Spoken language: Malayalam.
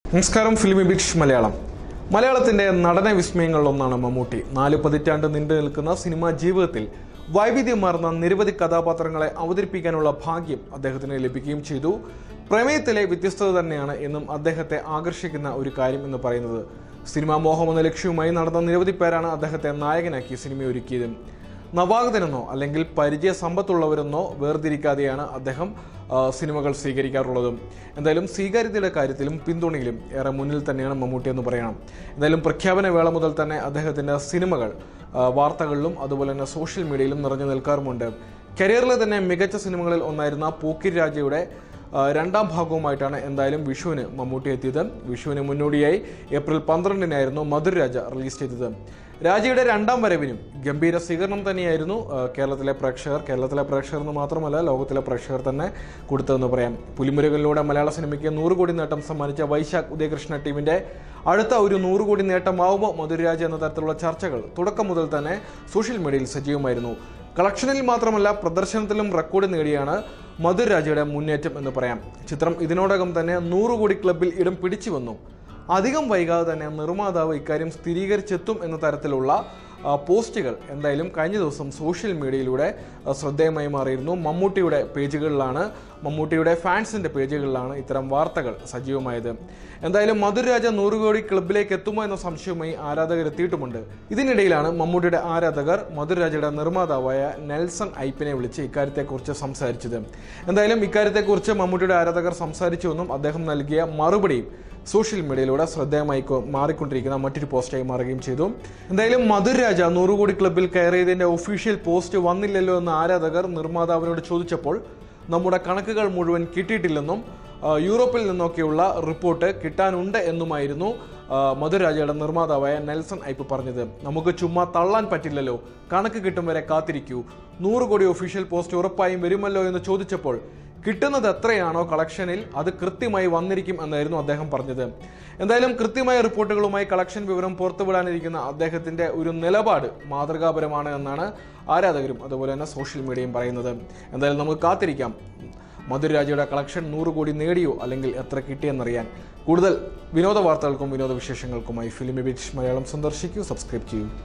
നമസ്കാരം ഫിലിമി ബിറ്റ് മലയാളം മലയാളത്തിന്റെ നടന വിസ്മയങ്ങളിലൊന്നാണ് മമ്മൂട്ടി നാല് പതിറ്റാണ്ട് നീണ്ടു നിൽക്കുന്ന സിനിമാ ജീവിതത്തിൽ വൈവിധ്യമാർന്ന നിരവധി കഥാപാത്രങ്ങളെ അവതരിപ്പിക്കാനുള്ള ഭാഗ്യം അദ്ദേഹത്തിന് ലഭിക്കുകയും ചെയ്തു പ്രമേയത്തിലെ വ്യത്യസ്തത തന്നെയാണ് എന്നും അദ്ദേഹത്തെ ആകർഷിക്കുന്ന ഒരു കാര്യം എന്ന് പറയുന്നത് സിനിമാ മോഹം എന്ന ലക്ഷ്യവുമായി നടന്ന നിരവധി പേരാണ് അദ്ദേഹത്തെ നായകനാക്കി സിനിമ ഒരുക്കിയത് നവാഗതനെന്നോ അല്ലെങ്കിൽ പരിചയ സമ്പത്തുള്ളവരെന്നോ വേർതിരിക്കാതെയാണ് അദ്ദേഹം ആ, സിനിമകൾ സ്വീകരിക്കാറുള്ളത് എന്തായാലും സ്വീകാര്യതയുടെ കാര്യത്തിലും പിന്തുണയിലും ഏറെ മുന്നിൽ തന്നെയാണ് മമ്മൂട്ടി എന്ന് പറയണം എന്തായാലും പ്രഖ്യാപന വേള മുതൽ തന്നെ അദ്ദേഹത്തിൻ്റെ സിനിമകൾ ആ, വാർത്തകളിലും അതുപോലെ തന്നെ സോഷ്യൽ മീഡിയയിലും നിറഞ്ഞു നിൽക്കാറുമുണ്ട് കരിയറിലെ തന്നെ മികച്ച സിനിമകളിൽ ഒന്നായിരുന്ന പോക്കിരി രാജയുടെ ആ, രണ്ടാം ഭാഗവുമായിട്ടാണ് എന്തായാലും വിഷുവിന് മമ്മൂട്ടി എത്തിയത് വിഷുവിന് മുന്നോടിയായി ഏപ്രിൽ പന്ത്രണ്ടിനായിരുന്നു മധുരരാജ റിലീസ് ചെയ്തത് രാജയുടെ രണ്ടാം വരവിനും ഗംഭീര സ്വീകരണം തന്നെയായിരുന്നു ആ, കേരളത്തിലെ പ്രേക്ഷകർ കേരളത്തിലെ പ്രേക്ഷകർ എന്ന് മാത്രമല്ല ലോകത്തിലെ പ്രേക്ഷകർ തന്നെ കൊടുത്തതെന്ന് പറയാം പുലിമുരുകളിലൂടെ മലയാള സിനിമയ്ക്ക് നൂറ് കോടി നേട്ടം സമ്മാനിച്ച വൈശാഖ് ഉദയകൃഷ്ണ ടീമിന്റെ അടുത്ത ഒരു നൂറ് കോടി നേട്ടമാവുമോ മധുരരാജ എന്ന തരത്തിലുള്ള ചർച്ചകൾ തുടക്കം മുതൽ തന്നെ സോഷ്യൽ മീഡിയയിൽ സജീവമായിരുന്നു കളക്ഷനിൽ മാത്രമല്ല പ്രദർശനത്തിലും റെക്കോർഡ് നേടിയാണ് മധുരരാജയുടെ മുന്നേറ്റം എന്ന് പറയാം ചിത്രം ഇതിനോടകം തന്നെ നൂറ് കോടി ക്ലബിൽ ഇടം പിടിച്ചു വന്നു അധികം വൈകാതെ തന്നെ നിർമ്മാതാവ് ഇക്കാര്യം സ്ഥിരീകരിച്ചെത്തും എന്ന തരത്തിലുള്ള ആ, പോസ്റ്റുകൾ എന്തായാലും കഴിഞ്ഞ ദിവസം സോഷ്യൽ മീഡിയയിലൂടെ ആ, ശ്രദ്ധേയമായി മാറിയിരുന്നു മമ്മൂട്ടിയുടെ പേജുകളിലാണ് മമ്മൂട്ടിയുടെ ഫാൻസിന്റെ പേജുകളിലാണ് ഇത്തരം വാർത്തകൾ സജീവമായത് എന്തായാലും മധുരരാജ നൂറ് കോടി ക്ലബിലേക്ക് എത്തുമോ എന്ന സംശയവുമായി ആരാധകർ എത്തിയിട്ടുമുണ്ട് ഇതിനിടയിലാണ് മമ്മൂട്ടിയുടെ ആരാധകർ മധുരരാജയുടെ നിർമ്മാതാവായ നെൽസൺ ഐപ്പിനെ വിളിച്ച് ഇക്കാര്യത്തെക്കുറിച്ച് സംസാരിച്ചത് എന്തായാലും ഇക്കാര്യത്തെക്കുറിച്ച് മമ്മൂട്ടിയുടെ ആരാധകർ സംസാരിച്ചുവെന്നും അദ്ദേഹം നൽകിയ മറുപടിയും സോഷ്യൽ മീഡിയയിലൂടെ ശ്രദ്ധേയമായി കൊ- മാറിക്കൊണ്ടിരിക്കുന്ന മറ്റൊരു പോസ്റ്റായി മാറുകയും ചെയ്തു എന്തായാലും മധുരരാജ നൂറ് കോടി ക്ലബിൽ കയറിയതിന്റെ ഒഫീഷ്യൽ പോസ്റ്റ് വന്നില്ലല്ലോ എന്ന് ആരാധകർ നിർമ്മാതാവിനോട് ചോദിച്ചപ്പോൾ നമ്മുടെ കണക്കുകൾ മുഴുവൻ കിട്ടിയിട്ടില്ലെന്നും ആ, യൂറോപ്പിൽ നിന്നൊക്കെയുള്ള റിപ്പോർട്ട് കിട്ടാനുണ്ട് എന്നുമായിരുന്നു ആ, മധുരരാജയുടെ നിർമ്മാതാവായ നെൽസൺ ഐപ്പ് പറഞ്ഞത് നമുക്ക് ചുമ്മാ തള്ളാൻ പറ്റില്ലല്ലോ കണക്ക് കിട്ടും വരെ കാത്തിരിക്കൂ നൂറ് കോടി ഒഫീഷ്യൽ പോസ്റ്റ് ഉറപ്പായും വരുമല്ലോ എന്ന് ചോദിച്ചപ്പോൾ കിട്ടുന്നത് എത്രയാണോ കളക്ഷനിൽ അത് കൃത്യമായി വന്നിരിക്കും എന്നായിരുന്നു അദ്ദേഹം പറഞ്ഞത് എന്തായാലും കൃത്യമായ റിപ്പോർട്ടുകളുമായി കളക്ഷൻ വിവരം പുറത്തുവിടാനിരിക്കുന്ന അദ്ദേഹത്തിന്റെ ഒരു നിലപാട് മാതൃകാപരമാണ് എന്നാണ് ആരാധകരും അതുപോലെ തന്നെ സോഷ്യൽ മീഡിയയും പറയുന്നത് എന്തായാലും നമുക്ക് കാത്തിരിക്കാം മധുരരാജയുടെ കളക്ഷൻ നൂറ് കോടി നേടിയോ അല്ലെങ്കിൽ എത്ര കിട്ടിയെന്നറിയാൻ കൂടുതൽ വിനോദ വാർത്തകൾക്കും വിനോദ വിശേഷങ്ങൾക്കുമായി ഫിലിമി ബിറ്റ് മലയാളം സന്ദർശിക്കൂ സബ്സ്ക്രൈബ് ചെയ്യൂ